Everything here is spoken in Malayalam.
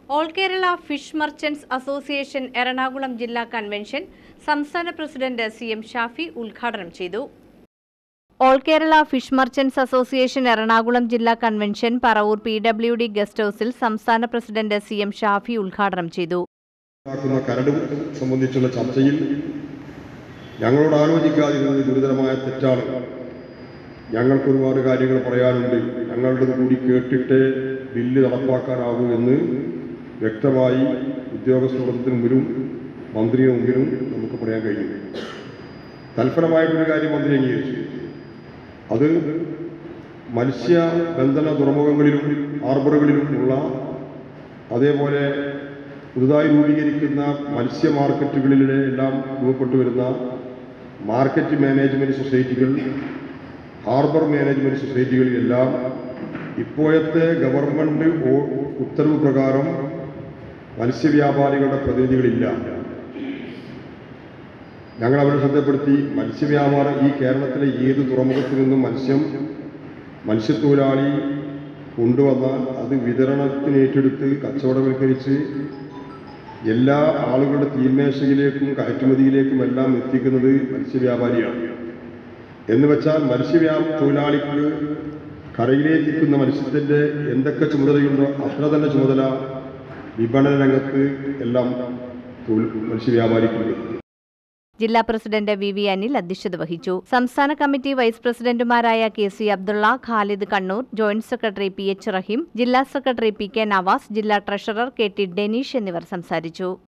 all Kerala fish merchants association Ernakulam ജില്ലാ കൺവെൻഷൻ സംസ്ഥാന പ്രസിഡന്റ് സി എം ഷാഫി ഉദ്ഘാടനം ചെയ്തു all Kerala fish merchants association Ernakulam ജില്ലാ convention Paravur P W D guest ഹൌസിൽ സംസ്ഥാന പ്രസിഡന്റ് സി എം ഷാഫി ഉദ്ഘാടനം ചെയ്തു ഉണ്ടാക്കുന്ന കരട് സംബന്ധിച്ചുള്ള ചർച്ചയിൽ ഞങ്ങളോട് ആലോചിക്കാതിരുന്നത് ഗുരുതരമായ തെറ്റാണ് ഞങ്ങൾക്ക് ഒരുപാട് കാര്യങ്ങൾ പറയാനുണ്ട് ഞങ്ങളുടേത് കൂടി കേട്ടിട്ട് ബില്ല് നടപ്പാക്കാനാകൂ എന്ന് വ്യക്തമായി ഉദ്യോഗസ്ഥരുടെ മുമ്പിലും മന്ത്രിയുടെ മുമ്പിലും നമുക്ക് പറയാൻ കഴിയും തൽഫലമായിട്ടൊരു കാര്യം മന്ത്രി അംഗീകരിച്ചു അത് മത്സ്യബന്ധന തുറമുഖങ്ങളിലും ഹാർബറുകളിലും ഉള്ള അതേപോലെ പുതുതായി രൂപീകരിക്കുന്ന മത്സ്യ മാർക്കറ്റുകളിലെ എല്ലാം രൂപപ്പെട്ടു വരുന്ന മാർക്കറ്റ് മാനേജ്മെൻറ്റ് സൊസൈറ്റികൾ ഹാർബർ മാനേജ്മെൻറ്റ് സൊസൈറ്റികളിലെല്ലാം ഇപ്പോഴത്തെ ഗവൺമെൻറ് ഓ- ഉത്തരവ് പ്രകാരം മത്സ്യവ്യാപാരികളുടെ പ്രതിനിധികളില്ല ഞങ്ങൾ അവരെ ശ്രദ്ധപ്പെടുത്തി മത്സ്യവ്യാപാരം ഈ കേരളത്തിലെ ഏത് തുറമുഖത്തിൽ നിന്നും മത്സ്യം മത്സ്യത്തൊഴിലാളി കൊണ്ടുവന്നാൽ അത് വിതരണത്തിന് ഏറ്റെടുത്ത് കച്ചവടവൽക്കരിച്ച് എല്ലാ ആളുകളുടെ തീന്മേശയിലേക്കും കയറ്റുമതിയിലേക്കും എല്ലാം എത്തിക്കുന്നത് മത്സ്യവ്യാപാരിയാണ് എന്ന് വെച്ചാൽ മത്സ്യവ്യാ തൊഴിലാളിക്ക് കരയിലേക്കെത്തുന്ന മത്സ്യത്തിൻ്റെ എന്തൊക്കെ ചുമതലയുണ്ടോ അത്ര തന്നെ ചുമതല വിപണന രംഗത്ത് എല്ലാം തൊഴിൽ മത്സ്യവ്യാപാരിക്കുണ്ട് ജില്ലാ പ്രസിഡന്റ് വി വി അനിൽ അധ്യക്ഷത വഹിച്ചു സംസ്ഥാന കമ്മിറ്റി വൈസ് പ്രസിഡന്റുമാരായ K C Abdulla Khalid Kannur joint secretary P H Raheem ജില്ലാ സെക്രട്ടറി പി കെ നവാസ് ജില്ലാ ട്രഷറർ കെ ടി ഡെനീഷ് എന്നിവർ സംസാരിച്ചു